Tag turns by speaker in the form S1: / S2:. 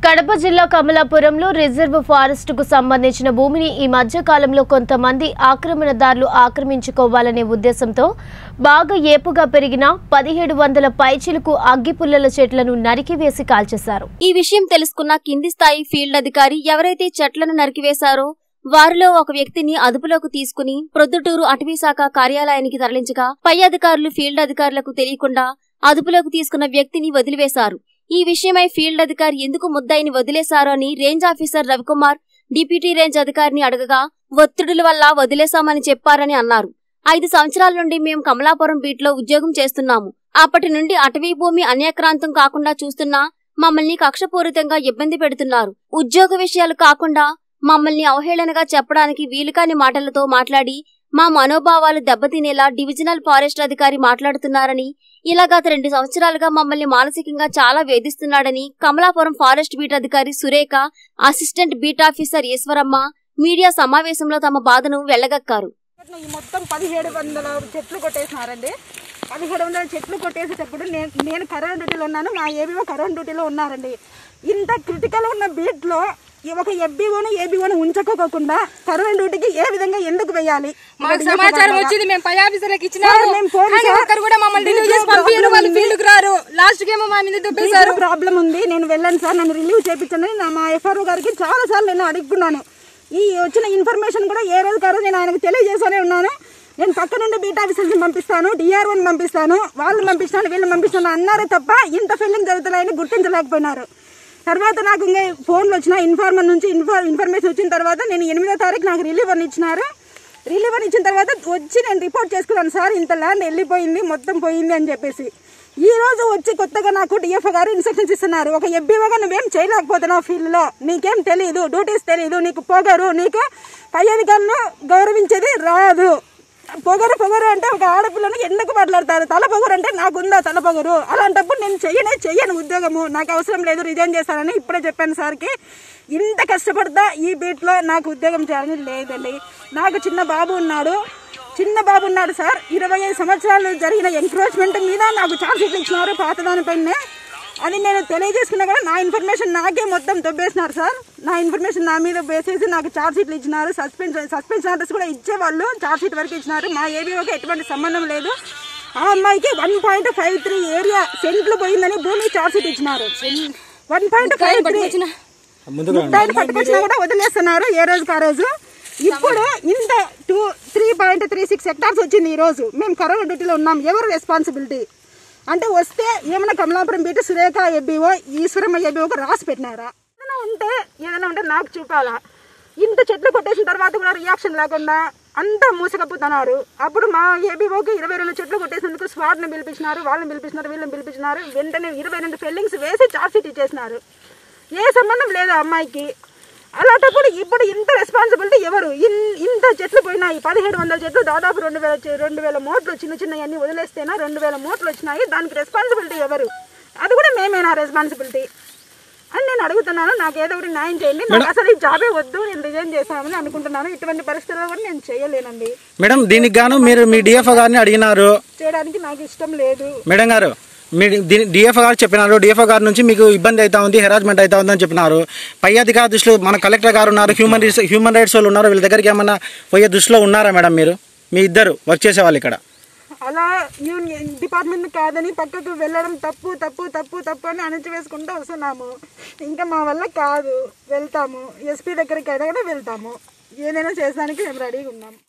S1: కడప జిల్లా కమలాపురంలో reserve forest కు సంబంధించిన భూమిని ఈ మధ్య కాలంలో కొంతమంది ఆక్రమణదారులు ఆక్రమించుకోవాలనే ఉద్దేశంతో బాగా ఏపుగా పెరిగిన పదిహేడు వందల పైచిలకు అగ్గిపుల్లల చెట్లను నరికివేసి కాల్చేశారు
S2: ఈ విషయం తెలుసుకున్న కింది స్థాయి ఫీల్డ్ అధికారి ఎవరైతే చెట్లను నరికివేశారో వారిలో ఒక వ్యక్తిని అదుపులోకి తీసుకుని ప్రొద్దుటూరు అటవీశాఖ కార్యాలయానికి తరలించగా పై అధికారులు ఫీల్డ్ అధికారులకు తెలియకుండా అదుపులోకి తీసుకున్న వ్యక్తిని వదిలివేశారు ఈ విషయమై ఫీల్డ్ అధికారి ఎందుకు ముద్దాయిని వదిలేశారో అని range officer Ravikumar deputy range అధికారిని అడగగా ఒత్తిడుల వల్ల వదిలేశామని చెప్పారని అన్నారు ఐదు సంవత్సరాల నుండి మేము కమలాపురం బీట్లో ఉద్యోగం చేస్తున్నాము అప్పటి నుండి అటవీ భూమి అన్యాక్రాంతం కాకుండా చూస్తున్నా మమ్మల్ని కక్షపూరితంగా ఇబ్బంది పెడుతున్నారు ఉద్యోగ విషయాలు కాకుండా మమ్మల్ని అవహేళనగా చెప్పడానికి వీలుకాని మాటలతో మాట్లాడి మా మనోభావాలు దెబ్బతినేలా డివిజనల్ ఫారెస్ట్ అధికారి మాట్లాడుతున్నారని ఇలా గత రెండు సంవత్సరాలుగా మమ్మల్ని మానసికంగా చాలా వేధిస్తున్నాడని కమలాపురం ఫారెస్ట్ బీట్ అధికారి Surekha assistant beat officer Eshwaramma media సమావేశంలో తమ బాధను వెళ్లగక్కారు
S3: ఈ మొత్తం పదిహేడు వందల చెట్లు కొట్టేసినారండి పదిహేడు వందల చెట్లు కొట్టేసేటప్పుడు నేను నేను కరోనా డ్యూటీలో ఉన్నాను మా ఏబీఓ కరోనా డ్యూటీలో ఉన్నారండి ఇంత క్రిటికల్ ఉన్న బీట్లో ఈ ఒక ఎబ్బీఓను ఏబీఓను ఉంచకోకుండా కరోనా డ్యూటీకి ఏ విధంగా ఎందుకు వేయాలి
S4: మాకు సమాచారం వచ్చింది మేము పై ఆఫీసర్లకు
S3: సార్,
S4: ఇచ్చినాము
S3: మేము ఫోన్
S4: కానీ
S3: సార్.
S4: ఒక్కరు కూడా మమ్మల్ని రిలీవ్ చేసి
S3: దీంట్లో
S4: పంపించారు
S3: ప్రాబ్లం
S4: వాళ్ళు
S3: ఉంది.
S4: ఫీల్డ్కి రారు లాస్ట్ గేమో మా మీద దుబ్బేశారు
S3: ప్రాబ్లం ఉంది నేను వెళ్ళాను సార్ నన్ను రిలీవ్ చేయించండి నా మా ఎఫ్ఆర్ఓ గారికి చాలా సార్లు నేను అడుగుకున్నాను ఈ వచ్చిన ఇన్ఫర్మేషన్ కూడా ఏ రోజు కాదు నేను ఆయనకు తెలియజేస్తూనే ఉన్నాను నేను పక్క నుండి బీట్ ఆఫీసర్ని పంపిస్తాను డిఆర్ఓని పంపిస్తాను వాళ్ళని పంపిస్తాను వీళ్ళని పంపిస్తాను అన్నారే తప్ప ఇంత ఫీలింగ్ జరుగుతున్నాయని గుర్తించలేకపోయినారు తర్వాత నాకు ఇంకా ఫోన్లు వచ్చిన ఇన్ఫార్మర్ నుంచి ఇన్ఫార్ ఇన్ఫర్మేషన్ వచ్చిన తర్వాత నేను ఎనిమిదో తారీఖు నాకు రిలీవ్ అని ఇచ్చినారు రిలీవ్ అని ఇచ్చిన తర్వాత వచ్చి నేను రిపోర్ట్ చేసుకున్నాను సార్ ఇంత ల్యాండ్ వెళ్ళిపోయింది మొత్తం పోయింది అని చెప్పేసి ఈ రోజు వచ్చి కొత్తగా నాకు డిఎఫ్ఓ గారు ఇన్స్ట్రక్షన్స్ ఇస్తున్నారు ఒక ఎబ్బీఓగా నువ్వేం చేయలేకపోతున్నావు ఫీల్డ్ లో నీకేం తెలియదు డ్యూటీస్ తెలియదు నీకు పొగరు నీకు పై అధికారులను గౌరవించేది రాదు పొగరు పొగరు అంటే ఒక ఆడపిల్లను ఎందుకు మాట్లాడతారు తల పొగరు అంటే నాకుందా తల పొగరు అలాంటప్పుడు నేను చెయ్యనే చెయ్యను ఉద్యోగము నాకు అవసరం లేదు రిజైన్ చేస్తానని ఇప్పుడే చెప్పాను సార్కి ఇంత కష్టపడతా ఈ బీట్లో నాకు ఉద్యోగం చేయాలని లేదండి నాకు చిన్న బాబు ఉన్నాడు చిన్న బాబు ఉన్నాడు సార్ ఇరవై ఐదు సంవత్సరాలు జరిగిన ఎంక్రోచ్మెంట్ మీద నాకు ఛాన్స్ షీట్లు ఇచ్చినారు పాత దానిపైనే అది నేను తెలియజేసుకున్నా కూడా నా ఇన్ఫర్మేషన్ నాకే మొత్తం దొబ్బేసినారు సార్ నా ఇన్ఫర్మేషన్ నా మీద వేసేసి నాకు ఛార్జ్ షీట్లు ఇచ్చినారు సస్పెన్స్ సస్పెన్షన్ ఆర్డర్స్ కూడా ఇచ్చేవాళ్ళు ఛార్జ్ షీట్ వరకు ఇచ్చినారు మా ఏరియాకి ఎటువంటి సంబంధం లేదు ఆ అమ్మాయికి one point five three area సెంట్లు పోయిందని భూమి ఛార్జ్ షీట్ ఇచ్చినారు వన్ పాయింట్ ఫైవ్ త్రీ ముద్దాయిని పట్టుకొచ్చినా కూడా వదిలేస్తున్నారు ఏ రోజుకి ఆ రోజు ఇప్పుడు ఇంత two three point three six hectares వచ్చింది ఈ రోజు మేము కరోనా డ్యూటీలో ఉన్నాం ఎవరు రెస్పాన్సిబిలిటీ అంటే వస్తే ఏమైనా కమలాపురం బీటి సురేఖ ఎబ్బివో ఈశ్వరమ్మ ఎబ్బివో రాసి పెట్టినారా ఏదైనా ఉంటే ఏదైనా ఉంటే నాకు చూపాలా ఇంత చెట్లు కొట్టేసిన తర్వాత కూడా రియాక్షన్ లేకుండా అంతా మూసకపోతున్నారు అప్పుడు మా ఏబీఓకి ఇరవై రెండు చెట్లు కొట్టేసినందుకు స్వాట్ని పిలిపించినారు వాళ్ళని పిలిపించినారు వీళ్ళని పిలిపించినారు వెంటనే ఇరవై రెండు ఫెల్లింగ్స్ వేసి చార్జ్ షీట్ ఇచ్చేసినారు ఏ సంబంధం లేదు ఆ అమ్మాయికి అలాంటప్పుడు ఇప్పుడు ఇంత రెస్పాన్సిబిలిటీ ఎవరు ఇన్- ఇంత చెట్లు పోయినాయి పదిహేడు వందల చెట్లు దాదాపు రెండు వేల చె- రెండు వేల మోట్లు చిన్న చిన్న అన్ని వదిలేస్తేనా రెండు వేల మోట్లు వచ్చినాయి దానికి రెస్పాన్సిబిలిటీ ఎవరు అది కూడా మేమేనా రెస్పాన్సిబిలిటీ అని నేను అడుగుతున్నాను నాకు ఏదో ఒకటి న్యాయం చేయండి నాకు అసలు ఈ జాబే వద్దు నేను రిజైన్ చేస్తామని అనుకుంటున్నాను ఇటువంటి పరిస్థితుల్లో కూడా నేను చేయలేనండి
S5: మేడం దీనికి గాను మీరు మీ డిఎఫ్ఓ గారిని అడిగినారు
S3: చేయడానికి నాకు ఇష్టం లేదు
S5: మేడం గారు మీ డిఎఫ్ఓ గారు చెప్పినారు డిఎఫ్ఓ గారి నుంచి మీకు ఇబ్బంది అవుతా ఉంది హెరాస్మెంట్ అవుతా ఉంది అని చెప్పినారు పై అధికార దృష్టిలో మన కలెక్టర్ గారు ఉన్నారు హ్యూమన్ రైట్స్ హ్యూమన్ రైట్స్ వాళ్ళు ఉన్నారు వీళ్ళ దగ్గరికి ఏమన్నా పోయే దృష్టిలో ఉన్నారా మేడం మీరు మీ ఇద్దరు వర్క్ చేసే వాళ్ళు ఇక్కడ
S3: అలా యూనియన్ డిపార్ట్మెంట్ కాదని పక్కకు వెళ్ళడం తప్పు తప్పు తప్పు తప్పు అని అణచివేసుకుంటూ వస్తున్నాము ఇంకా మా వల్ల కాదు వెళ్తాము ఎస్పీ దగ్గరికి అయినా కూడా వెళ్తాము ఏదైనా చేసడానికి మేము రెడీగా ఉన్నాము